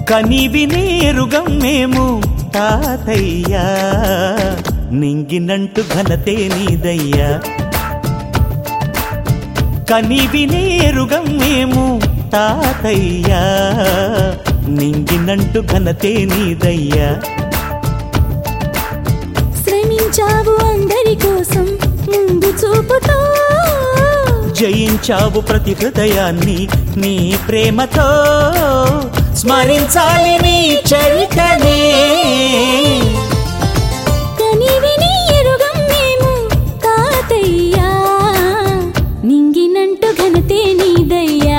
కనివి నేరుగం మేము తాతయ్యా నింగినంటు ఘనతే నీదయ్యా కనివి నేరుగం మేము తాతయ్యా నింగినంటు ఘనతే నీదయ్యా శ్రమించావు అందరి కోసం ముందు చూపుతో జయించావు ప్రతి హృదయాన్ని నీ ప్రేమతో స్మరించాలి నీ చరితనే కనివిని ఎరుగం మేము తాతయ్యా నింగినంటు ఘనతే నీదయ్యా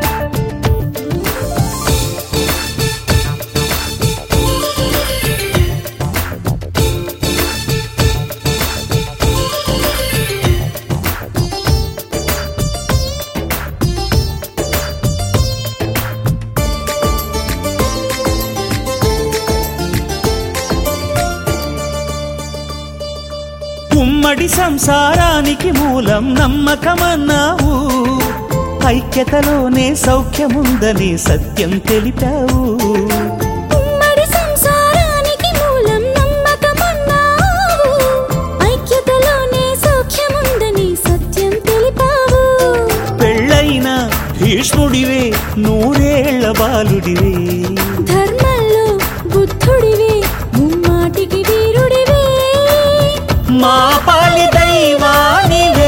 ఉమ్మడి సంసారానికి మూలం నమ్మకమన్నావు ఐక్యతలోనే సౌఖ్యముందని సత్యం తెలిపావు ఉమ్మడి సంసారానికి మూలం నమ్మకమన్నావు ఐక్యతలోనే సౌఖ్యముందని సత్యం తెలిపావు పెళ్ళైన భీష్ముడివే నూరేళ్ల బాలుడివే ధర్మంలో బుద్ధుడివే ముమ్మాటికి వీరుడివే మా పాలి దైవానివే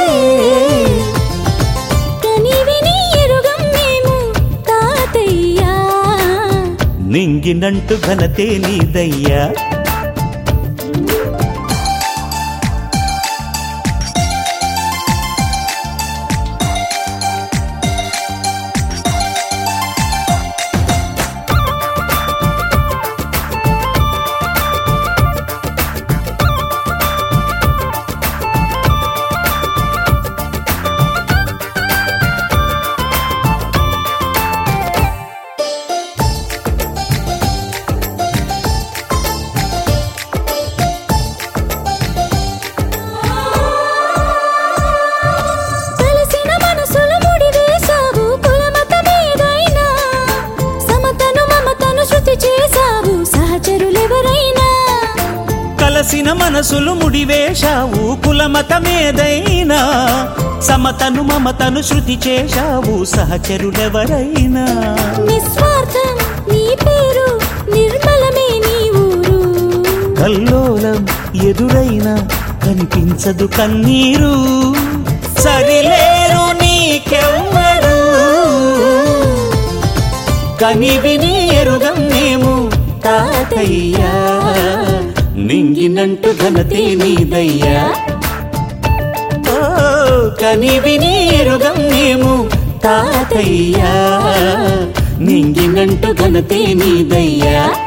కనివిని ఎరుగం మేము తాతయ్యా నింగినంటు ఘనతే నీదయ్యా కలిసిన మనసులు ముడివేశావు కులమతమేదైనా సమతను మమతను శృతి చేశావు సహచరులెవరైనా కలసిన మనసులు ముడివేశావు కులమతమేదైనా సమతను మమతను శృతి చేశావు సహచరుడెవరైనా నిస్వార్థం నీ పేరు నిర్మలమే నీ ఊరు కల్లోలం ఎదురైనా కనిపించదు కన్నీరు సరిలేరు నీకెవ్వరు కనివిని ఎరుగం మేము తాతయ్యా నింగినంటు ఘనతే నీదయ్యా ఓ కనివిని ఎరుగం మేము తాతయ్యా నింగినంటు ఘనతే నీదయ్యా